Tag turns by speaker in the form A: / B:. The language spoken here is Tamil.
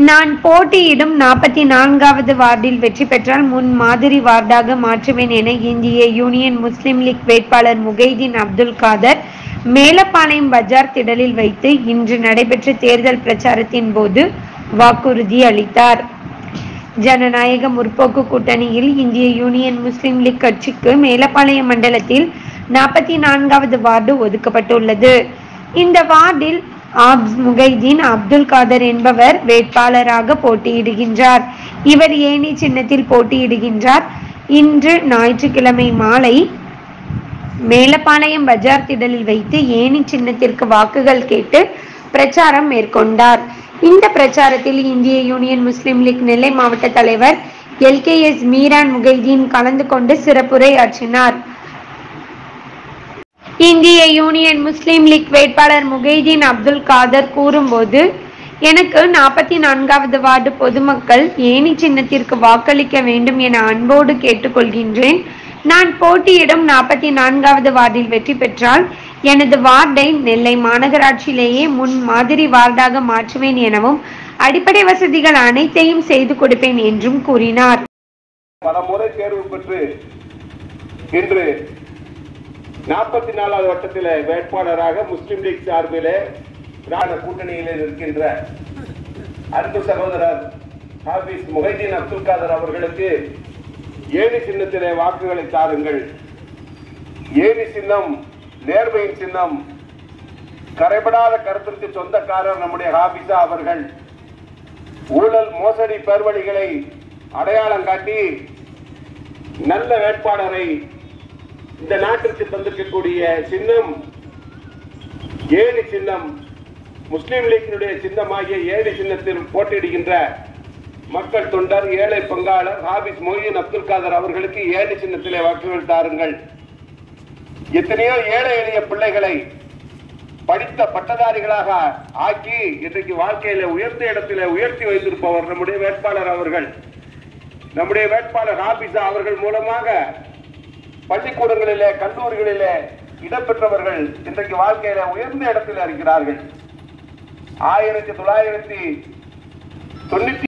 A: நான் போட்டியிடும் நாற்பத்தி நான்காவது வார்டில் வெற்றி பெற்றால் முன் மாதிரி வார்டாக மாற்றுவேன் என இந்திய யூனியன் முஸ்லிம் லீக் வேட்பாளர் முகைதீன் அப்துல் காதர் மேலப்பாளையம் பஜார் திடலில் வைத்து இன்று நடைபெற்ற தேர்தல் பிரச்சாரத்தின் போது வாக்குறுதி அளித்தார் ஜனநாயக முற்போக்கு கூட்டணியில் இந்திய யூனியன் முஸ்லிம் லீக் கட்சிக்கு மேலப்பாளையம் மண்டலத்தில் நாற்பத்தி நான்காவது வார்டு ஒதுக்கப்பட்டுள்ளது இந்த வார்டில் ஆப்ஸ் முகைதீன் அப்துல் காதர் என்பவர் வேட்பாளராக போட்டியிடுகின்றார் இவர் ஏனி சின்னத்தில் போட்டியிடுகின்றார் இன்று ஞாயிற்றுக்கிழமை மாலை மேலப்பாளையம் பஜார் திடலில் வைத்து ஏனி சின்னத்திற்கு வாக்குகள் கேட்டு பிரச்சாரம் மேற்கொண்டார் இந்த பிரச்சாரத்தில் இந்திய யூனியன் முஸ்லிம் லீக் நெல்லை மாவட்ட தலைவர் எல்கேஎஸ் மீரான் முகைதீன் கலந்து கொண்டு சிறப்புரை ஆற்றினார் இந்திய யூனியன் முஸ்லிம் லீக் வேட்பாளர் முகைதீன் அப்துல் காதர் கூறும்போது எனக்கு நாற்பத்தி நான்காவது வார்டு பொதுமக்கள் ஏனி சின்னத்திற்கு வாக்களிக்க வேண்டும் என அன்போடு கேட்டுக்கொள்கின்றேன் நான் போட்டியிடும் நாற்பத்தி நான்காவது வார்டில் வெற்றி பெற்றால் எனது வார்டை நெல்லை மாநகராட்சியிலேயே முன் மாதிரி வார்டாக மாற்றுவேன் எனவும் அடிப்படை வசதிகள் அனைத்தையும் செய்து கொடுப்பேன் என்றும் கூறினார்
B: பல முறை தேர்வு பெற்று இன்று நாற்பத்தி நாலாவது வட்டத்தில் வேட்பாளராக முஸ்லிம் லீக் சார்பிலே திராவிட கூட்டணியிலே இருக்கின்ற அன்பு சகோதரர் ஹாபிஸ் முஹைதீன் அப்துல் காதர் அவர்களுக்கு ஏணி சின்னத்திலே வாக்குகளை தாருங்கள் ஏணி சின்னம் நேர்மையின் சின்னம் கரைபடாத கருத்திற்கு சொந்தக்காரர் நம்முடைய ஹாபிஸா அவர்கள் ஊழல் மோசடி பேர்வழிகளை அடையாளம் காட்டி நல்ல வேட்பாளரை இந்த நாட்டிற்கு தந்திருக்கக்கூடிய சின்னம் ஏழு சின்னம் முஸ்லீம் லீக்கினுடைய சின்னமாகிய ஏழு சின்னத்தில் போட்டியிடுகின்ற மக்கள் தொண்டர் ஏழை பங்காளர் ஹாபிஸ் மொய்தீன் அப்துல் காதர் அவர்களுக்கு ஏழு சின்னத்திலே வாக்குகள் தாருங்கள் எத்தனையோ ஏழை எளிய பிள்ளைகளை படித்த பட்டதாரிகளாக ஆக்கி இன்றைக்கு வாழ்க்கையில உயர்ந்த இடத்திலே உயர்த்தி வைத்திருப்பவர் நம்முடைய வேட்பாளர் அவர்கள் நம்முடைய வேட்பாளர் ஹாபிஸா அவர்கள் மூலமாக பள்ளிக்கூடங்களிலே கல்லூரிகளிலே இடம்பெற்றவர்கள் இன்றைக்கு வாழ்க்கையில உயர்ந்த இடத்தில் இருக்கிறார்கள் ஆயிரத்தி தொள்ளாயிரத்தி தொண்ணூத்தி